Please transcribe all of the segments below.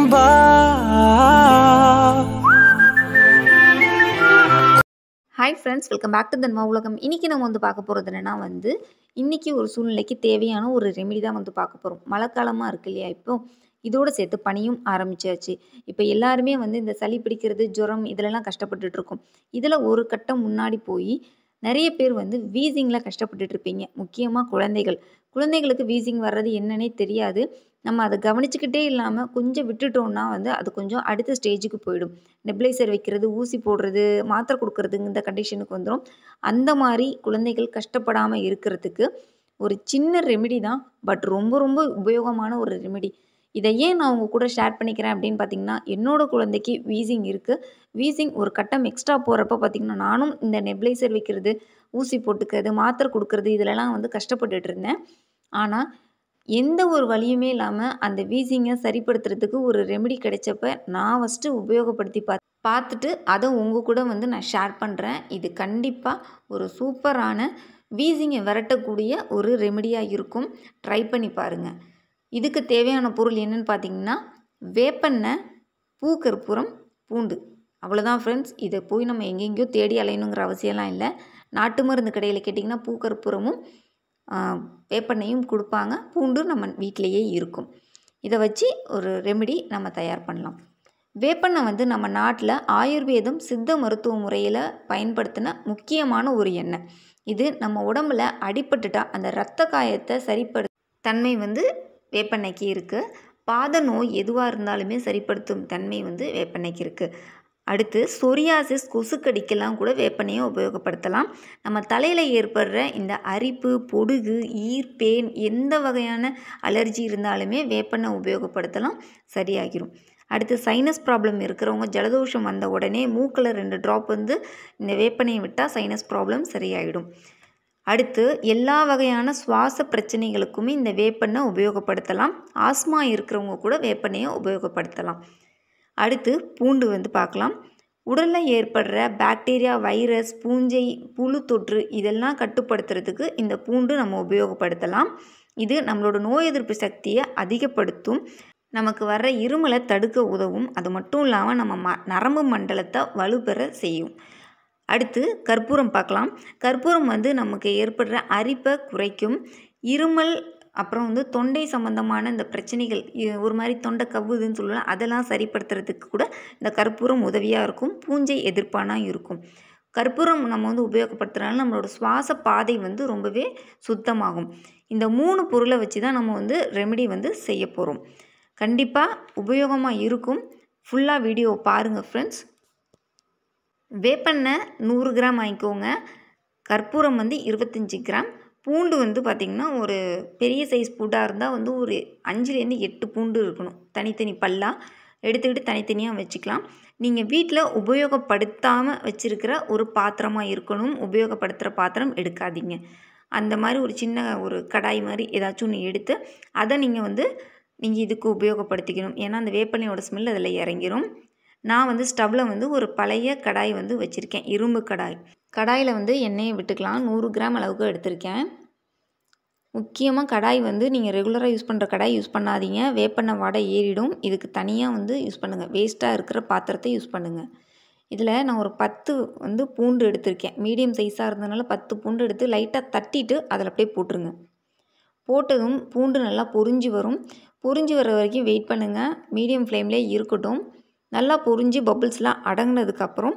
நண்பா hi friends welcome back to தன்மா உலகம் இன்றைக்கி நம்ம வந்து பார்க்க போகிறது என்னென்னா வந்து இன்றைக்கி ஒரு சூழ்நிலைக்கு தேவையான ஒரு ரெமெடி தான் வந்து பார்க்க போகிறோம் மழைக்காலமாக இருக்கு இல்லையா இப்போ இதோடு சேர்த்து பனியும் ஆரம்பிச்சாச்சு இப்போ எல்லாருமே வந்து இந்த சளி பிடிக்கிறது ஜுரம் இதிலெல்லாம் கஷ்டப்பட்டுட்டு இருக்கோம் இதில் ஒரு கட்டம் முன்னாடி போய் நிறைய பேர் வந்து வீசிங்கில் கஷ்டப்பட்டுட்டு இருப்பீங்க முக்கியமாக குழந்தைகள் குழந்தைகளுக்கு வீசிங் வர்றது என்னன்னே தெரியாது நம்ம அதை கவனிச்சுக்கிட்டே இல்லாமல் கொஞ்சம் விட்டுட்டோம்னா வந்து அது கொஞ்சம் அடுத்த ஸ்டேஜுக்கு போயிடும் நெப்ளைசர் வைக்கிறது ஊசி போடுறது மாத்திரை கொடுக்கறது இந்த கண்டிஷனுக்கு வந்துடும் அந்த மாதிரி குழந்தைகள் கஷ்டப்படாமல் இருக்கிறதுக்கு ஒரு சின்ன ரெமெடி தான் பட் ரொம்ப ரொம்ப உபயோகமான ஒரு ரெமெடி இதை ஏன் நான் உங்கள் கூட ஷேர் பண்ணிக்கிறேன் அப்படின்னு பார்த்தீங்கன்னா என்னோட குழந்தைக்கு வீசிங் இருக்குது வீசிங் ஒரு கட்டம் எக்ஸ்ட்ரா போகிறப்ப பார்த்தீங்கன்னா நானும் இந்த நெப்ளைசர் வைக்கிறது ஊசி போட்டுக்கிறது மாத்திரை கொடுக்கறது இதிலலாம் வந்து கஷ்டப்பட்டுட்டு இருந்தேன் ஆனால் எந்த ஒரு வழியுமே இல்லாமல் அந்த வீசிங்கை சரிப்படுத்துறதுக்கு ஒரு ரெமெடி கிடைச்சப்ப நான் ஃபஸ்ட்டு உபயோகப்படுத்தி பா பார்த்துட்டு அதை உங்கள் கூட வந்து நான் ஷேர் பண்ணுறேன் இது கண்டிப்பாக ஒரு சூப்பரான வீசிங்கை விரட்டக்கூடிய ஒரு ரெமெடியாக இருக்கும் ட்ரை பண்ணி பாருங்கள் இதுக்கு தேவையான பொருள் என்னென்னு பார்த்தீங்கன்னா வேப்பெண்ணெய் பூக்கற்பூரம் பூண்டு அவ்வளோதான் ஃப்ரெண்ட்ஸ் இதை போய் நம்ம எங்கெங்கேயோ தேடி அலையணுங்கிற அவசியம்லாம் இல்லை நாட்டு மருந்து கடையில் கேட்டிங்கன்னா பூக்கற்பூரமும் வேப்பெண்ணையும் கொடுப்பாங்க பூண்டு நம்ம வீட்டிலையே இருக்கும் இதை வச்சு ஒரு ரெமெடி நம்ம தயார் பண்ணலாம் வேப்பெண்ணெய் வந்து நம்ம நாட்டில் ஆயுர்வேதம் சித்த மருத்துவ முறையில் பயன்படுத்தின முக்கியமான ஒரு எண்ணெய் இது நம்ம உடம்புல அடிபட்டுட்டா அந்த இரத்த காயத்தை சரிப்படு தன்மை வந்து வேப்பெண்ணெய்க்கு இருக்குது பாத நோய் எதுவாக இருந்தாலுமே சரிப்படுத்தும் தன்மை வந்து வேப்பெண்ணெய்க்கு இருக்குது அடுத்து சொரியாசிஸ் கொசுக்கடிக்கெல்லாம் கூட வேப்பெண்ணையை உபயோகப்படுத்தலாம் நம்ம தலையில் ஏற்படுற இந்த அரிப்பு பொடுகு ஈர்ப்பேன் எந்த வகையான அலர்ஜி இருந்தாலுமே வேப்பெண்ணெய் உபயோகப்படுத்தலாம் சரியாகிரும் அடுத்து சைனஸ் ப்ராப்ளம் இருக்கிறவங்க ஜலதோஷம் வந்த உடனே மூக்கில் ரெண்டு ட்ராப் வந்து இந்த வேப்பெண்ணையை விட்டால் சைனஸ் ப்ராப்ளம் சரியாயிடும் அடுத்து எல்லா வகையான சுவாச பிரச்சனைகளுக்குமே இந்த வேப்பெண்ணெய் உபயோகப்படுத்தலாம் ஆஸ்மா இருக்கிறவங்க கூட வேப்பெண்ணையை உபயோகப்படுத்தலாம் அடுத்து பூண்டு வந்து பார்க்கலாம் உடலில் ஏற்படுற பாக்டீரியா வைரஸ் பூஞ்சை புழு தொற்று இதெல்லாம் கட்டுப்படுத்துறதுக்கு இந்த பூண்டு நம்ம உபயோகப்படுத்தலாம் இது நம்மளோட நோய் எதிர்ப்பு சக்தியை அதிகப்படுத்தும் நமக்கு வர்ற இருமலை தடுக்க உதவும் அது மட்டும் இல்லாமல் நம்ம ம நரம்பு மண்டலத்தை வலுப்பெற செய்யும் அடுத்து கற்பூரம் பார்க்கலாம் கற்பூரம் வந்து நமக்கு ஏற்படுற அரிப்பை குறைக்கும் இருமல் அப்புறம் வந்து தொண்டை சம்மந்தமான இந்த பிரச்சனைகள் ஒரு மாதிரி தொண்டை கவ்வுதுன்னு சொல்லலாம் அதெல்லாம் சரிப்படுத்துறதுக்கு கூட இந்த கற்பூரம் உதவியாக இருக்கும் பூஞ்சை எதிர்ப்பானாக இருக்கும் கற்பூரம் நம்ம வந்து உபயோகப்படுத்துறதுனால நம்மளோட சுவாச பாதை வந்து ரொம்பவே சுத்தமாகும் இந்த மூணு பொருளை வச்சு தான் நம்ம வந்து ரெமெடி வந்து செய்ய போகிறோம் கண்டிப்பாக உபயோகமாக இருக்கும் ஃபுல்லாக வீடியோ பாருங்கள் ஃப்ரெண்ட்ஸ் வேப்பெண்ணெய் நூறு கிராம் வாங்கிக்கோங்க கற்பூரம் வந்து இருபத்தஞ்சி கிராம் பூண்டு வந்து பார்த்திங்கன்னா ஒரு பெரிய சைஸ் பூண்டாக இருந்தால் வந்து ஒரு அஞ்சுலேருந்து எட்டு பூண்டு இருக்கணும் தனித்தனி பல்லாக எடுத்துக்கிட்டு தனித்தனியாக வச்சுக்கலாம் நீங்கள் வீட்டில் உபயோகப்படுத்தாமல் வச்சுருக்கிற ஒரு பாத்திரமாக இருக்கணும் உபயோகப்படுத்துகிற பாத்திரம் எடுக்காதீங்க அந்த மாதிரி ஒரு சின்ன ஒரு கடாய் மாதிரி ஏதாச்சும் ஒன்று எடுத்து அதை நீங்கள் வந்து நீங்கள் இதுக்கு உபயோகப்படுத்திக்கணும் ஏன்னா அந்த வேப்பெண்ணையோட ஸ்மெல் அதில் இறங்கிரும் நான் வந்து ஸ்டவ்வில் வந்து ஒரு பழைய கடாய் வந்து வச்சுருக்கேன் இரும்பு கடாய் கடாயில் வந்து எண்ணெயை விட்டுக்கலாம் நூறு கிராம் அளவுக்கு எடுத்திருக்கேன் முக்கியமாக கடாய் வந்து நீங்கள் ரெகுலராக யூஸ் பண்ணுற கடாய் யூஸ் பண்ணாதீங்க வேப்பெண்ணெய் வடை ஏறிடும் இதுக்கு தனியாக வந்து யூஸ் பண்ணுங்கள் வேஸ்ட்டாக இருக்கிற பாத்திரத்தை யூஸ் பண்ணுங்கள் இதில் நான் ஒரு பத்து வந்து பூண்டு எடுத்திருக்கேன் மீடியம் சைஸாக இருந்ததுனால பத்து பூண்டு எடுத்து லைட்டாக தட்டிட்டு அதில் அப்படியே போட்டுருங்க போட்டதும் பூண்டு நல்லா பொரிஞ்சு வரும் பொரிஞ்சு வர வரைக்கும் வெயிட் பண்ணுங்கள் மீடியம் ஃப்ளேம்லேயே இருக்கட்டும் நல்லா பொரிஞ்சு பபுள்ஸ்லாம் அடங்கினதுக்கப்புறம்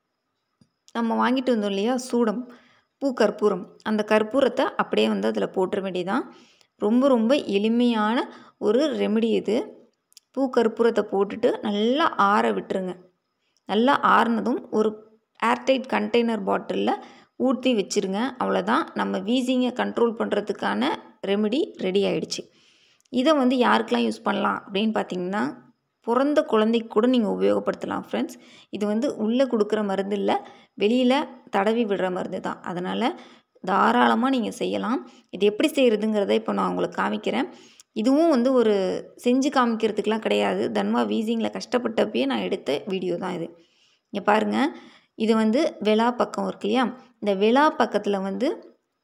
நம்ம வாங்கிட்டு வந்தோம் இல்லையா சூடம் பூ கற்பூரம் அந்த கற்பூரத்தை அப்படியே வந்து அதில் போட்டுற வேண்டியதான் ரொம்ப ரொம்ப எளிமையான ஒரு ரெமெடி இது பூ கற்பூரத்தை போட்டுட்டு நல்லா ஆற விட்டுருங்க நல்லா ஆறுனதும் ஒரு ஏர்டைட் கண்டெய்னர் பாட்டிலில் ஊற்றி வச்சுருங்க அவ்வளோதான் நம்ம வீசிங்கை கண்ட்ரோல் பண்ணுறதுக்கான ரெமெடி ரெடி ஆயிடுச்சு இதை வந்து யாருக்கெல்லாம் யூஸ் பண்ணலாம் அப்படின்னு பார்த்தீங்கன்னா பிறந்த குழந்தைக்கு கூட நீங்கள் உபயோகப்படுத்தலாம் ஃப்ரெண்ட்ஸ் இது வந்து உள்ளே கொடுக்குற மருந்து இல்லை வெளியில் தடவி விடுற மருந்து தான் அதனால் தாராளமாக நீங்கள் செய்யலாம் இது எப்படி செய்கிறதுங்கிறத இப்போ நான் உங்களுக்கு காமிக்கிறேன் இதுவும் வந்து ஒரு செஞ்சு காமிக்கிறதுக்கெலாம் கிடையாது தன்வா வீசிங்கில் கஷ்டப்பட்டப்பயே நான் எடுத்த வீடியோ தான் இது இங்கே பாருங்கள் இது வந்து விழா பக்கம் இருக்கு இல்லையா இந்த விழா பக்கத்தில் வந்து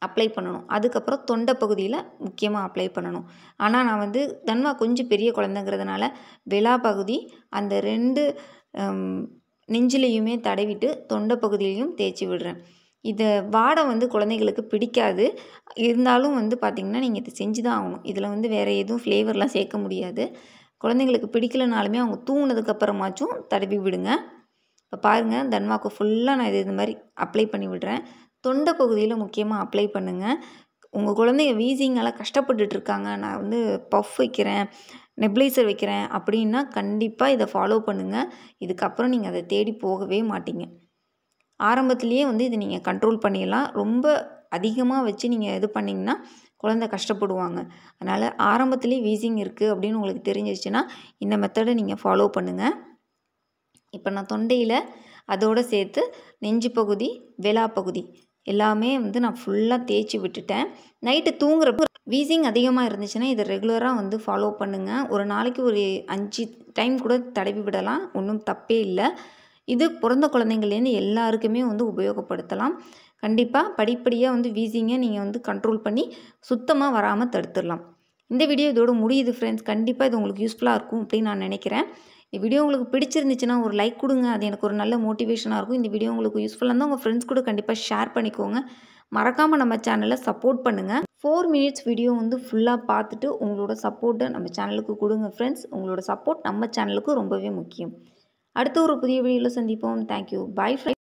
அப்ளை பண்ணணும் அதுக்கப்புறம் தொண்டை பகுதியில் முக்கியமாக அப்ளை பண்ணணும் ஆனால் நான் வந்து தன்வா கொஞ்சம் பெரிய குழந்தைங்கிறதுனால விழா பகுதி அந்த ரெண்டு நெஞ்சிலையுமே தடவிட்டு தொண்டை பகுதியிலையும் தேய்ச்சி விடுறேன் இதை வாடை வந்து குழந்தைகளுக்கு பிடிக்காது இருந்தாலும் வந்து பார்த்திங்கன்னா நீங்கள் இதை செஞ்சு தான் ஆகணும் இதில் வந்து வேறு எதுவும் ஃப்ளேவர்லாம் சேர்க்க முடியாது குழந்தைங்களுக்கு பிடிக்கலனாலுமே அவங்க தூங்கினதுக்கப்புறமாச்சும் தடவி விடுங்க இப்போ பாருங்கள் தன்வாக்கு ஃபுல்லாக நான் இது இது மாதிரி அப்ளை பண்ணி விடுறேன் தொண்டை பகுதியில் முக்கியமாக அப்ளை பண்ணுங்கள் உங்கள் குழந்தைங்க வீசிங்கால் கஷ்டப்பட்டுட்டு இருக்காங்க நான் வந்து பஃப் வைக்கிறேன் நெப்ளைசர் வைக்கிறேன் அப்படின்னா கண்டிப்பாக இதை ஃபாலோ பண்ணுங்கள் இதுக்கப்புறம் நீங்கள் அதை தேடி போகவே மாட்டீங்க ஆரம்பத்துலேயே வந்து இதை நீங்கள் கண்ட்ரோல் பண்ணிடலாம் ரொம்ப அதிகமாக வச்சு நீங்கள் இது பண்ணிங்கன்னா குழந்தை கஷ்டப்படுவாங்க அதனால் ஆரம்பத்துலேயே வீசிங் இருக்குது அப்படின்னு உங்களுக்கு தெரிஞ்சிச்சுன்னா இந்த மெத்தடை நீங்கள் ஃபாலோ பண்ணுங்கள் இப்போ நான் தொண்டையில் அதோடு சேர்த்து நெஞ்சு பகுதி விலா பகுதி எல்லாமே வந்து நான் ஃபுல்லாக தேய்ச்சி விட்டுட்டேன் நைட்டு தூங்குறப்ப வீசிங் அதிகமாக இருந்துச்சுன்னா இதை ரெகுலராக வந்து ஃபாலோ பண்ணுங்கள் ஒரு நாளைக்கு ஒரு அஞ்சு டைம் கூட தடவி விடலாம் ஒன்றும் தப்பே இல்லை இது பிறந்த குழந்தைங்கள்லேருந்து எல்லாருக்குமே வந்து உபயோகப்படுத்தலாம் கண்டிப்பாக படிப்படியாக வந்து வீசிங்கை நீங்கள் வந்து கண்ட்ரோல் பண்ணி சுத்தமாக வராமல் தடுத்துடலாம் இந்த வீடியோ இதோடு முடியுது ஃப்ரெண்ட்ஸ் கண்டிப்பாக இது உங்களுக்கு யூஸ்ஃபுல்லாக இருக்கும் அப்படின்னு நான் நினைக்கிறேன் இந்த வீடியோ உங்களுக்கு பிடிச்சிருந்துச்சுன்னா ஒரு லைக் கொடுங்க அது எனக்கு ஒரு நல்ல மோட்டிவேஷனாக இருக்கும் இந்த வீடியோ உங்களுக்கு யூஸ்ஃபுல்லாக இருந்தால் உங்கள் ஃப்ரெண்ட்ஸ் கூட கண்டிப்பாக ஷேர் பண்ணிக்கோங்க மறக்காமல் நம்ம சேனலை சப்போர்ட் பண்ணுங்கள் ஃபோர் மினிட்ஸ் வீடியோ வந்து ஃபுல்லாக பார்த்துட்டு உங்களோட சப்போர்ட்டை நம்ம சேனலுக்கு கொடுங்க ஃப்ரெண்ட்ஸ் உங்களோட சப்போர்ட் நம்ம சேனலுக்கு ரொம்பவே முக்கியம் அடுத்த ஒரு புதிய வீடியோவில் சந்திப்போம் தேங்க்யூ பாய் ஃப்ரெண்ட்